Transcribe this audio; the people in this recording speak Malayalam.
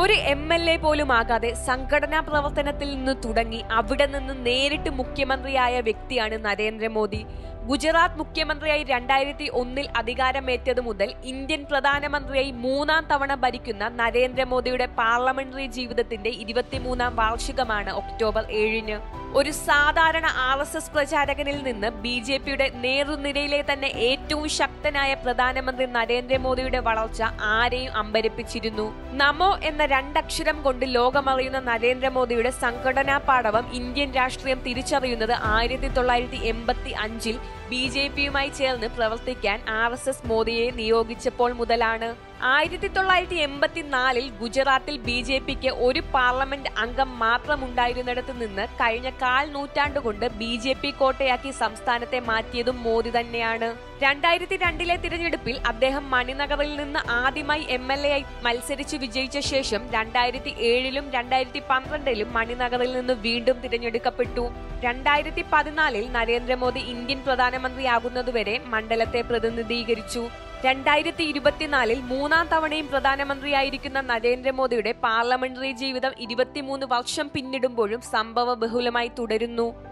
ഒരു എം എൽ എ പോലും ആകാതെ സംഘടനാ പ്രവർത്തനത്തിൽ നിന്ന് തുടങ്ങി അവിടെ നിന്ന് നേരിട്ട് മുഖ്യമന്ത്രിയായ വ്യക്തിയാണ് നരേന്ദ്രമോദി ഗുജറാത്ത് മുഖ്യമന്ത്രിയായി രണ്ടായിരത്തി ഒന്നിൽ അധികാരമേറ്റതു മുതൽ ഇന്ത്യൻ പ്രധാനമന്ത്രിയായി മൂന്നാം തവണ ഭരിക്കുന്ന നരേന്ദ്രമോദിയുടെ പാർലമെന്ററി ജീവിതത്തിന്റെ ഇരുപത്തിമൂന്നാം വാർഷികമാണ് ഒക്ടോബർ ഏഴിന് ഒരു സാധാരണ ആർ എസ് എസ് പ്രചാരകനിൽ നിന്ന് ബി ജെ പിയുടെ നേതൃനിരയിലെ തന്നെ ഏറ്റവും ശക്തനായ പ്രധാനമന്ത്രി നരേന്ദ്രമോദിയുടെ വളർച്ച ആരെയും അമ്പരപ്പിച്ചിരുന്നു നമോ എന്ന രണ്ടക്ഷരം കൊണ്ട് ലോകമറിയുന്ന നരേന്ദ്രമോദിയുടെ സംഘടനാ പാടവം ഇന്ത്യൻ രാഷ്ട്രീയം തിരിച്ചറിയുന്നത് ആയിരത്തി തൊള്ളായിരത്തി എൺപത്തി അഞ്ചിൽ ബി ജെ പിയുമായി ചേർന്ന് പ്രവർത്തിക്കാൻ ആർ എസ് എസ് മോദിയെ നിയോഗിച്ചപ്പോൾ മുതലാണ് ആയിരത്തി തൊള്ളായിരത്തി എൺപത്തിനാലിൽ ഗുജറാത്തിൽ ബി ജെ പിക്ക് ഒരു പാർലമെന്റ് അംഗം മാത്രമുണ്ടായിരുന്നിടത്ത് നിന്ന് കഴിഞ്ഞ കാൽ നൂറ്റാണ്ട് കൊണ്ട് ബി ജെ പി കോട്ടയാക്കി സംസ്ഥാനത്തെ മാറ്റിയതും മോദി തന്നെയാണ് രണ്ടായിരത്തി രണ്ടിലെ തിരഞ്ഞെടുപ്പിൽ അദ്ദേഹം മണിനഗറിൽ നിന്ന് ആദ്യമായി എം എൽ എ ആയി മത്സരിച്ച് വിജയിച്ച ശേഷം രണ്ടായിരത്തി ഏഴിലും രണ്ടായിരത്തി പന്ത്രണ്ടിലും മണിനഗറിൽ നിന്ന് വീണ്ടും തിരഞ്ഞെടുക്കപ്പെട്ടു രണ്ടായിരത്തി പതിനാലിൽ നരേന്ദ്രമോദി ഇന്ത്യൻ പ്രധാനമന്ത്രിയാകുന്നതുവരെ മണ്ഡലത്തെ പ്രതിനിധീകരിച്ചു രണ്ടായിരത്തി ഇരുപത്തിനാലിൽ മൂന്നാം തവണയും പ്രധാനമന്ത്രിയായിരിക്കുന്ന നരേന്ദ്രമോദിയുടെ പാർലമെന്ററി ജീവിതം ഇരുപത്തിമൂന്ന് വർഷം പിന്നിടുമ്പോഴും സംഭവ ബഹുലമായി തുടരുന്നു